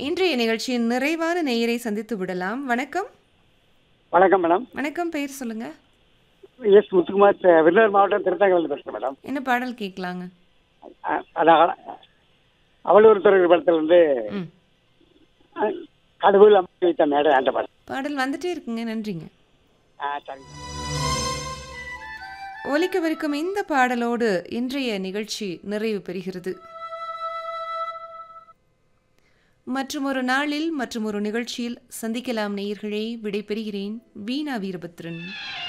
இன்றைய நிகழ்ச்சியின் நிறைவான நேயரை சந்தித்து விடலாம் வணக்கம் வணக்கம் மேடம் வணக்கம் பெயர் சொல்லுங்க எஸ் முத்துக்குமார் தி- விருதுநகர் மாவட்டம் திருத்தாங்கல் பேசுகிறேன் மேடம் என்ன பாடல் கேட்கலாங்க அ- அதான் அவளூர் துறை படத்துல இருந்து ம் அ, கடவுள் அமைத்து வைத்த மேடை அந்த படம் பாடல் வந்துட்டே இருக்குங்க நன்றிங்க ஆ சரிங்க ஒலிக்கவிருக்கும் இந்த பாடலோடு இன்றைய நிகழ்ச்சி நிறைவு பெறுகிறது மற்றுமொரு நாளில் மற்றுமொரு நிகழ்ச்சியில் சந்திக்கலாம் நேயர்களே விடைபெறுகிறேன் வீணா வீரபத்ரன்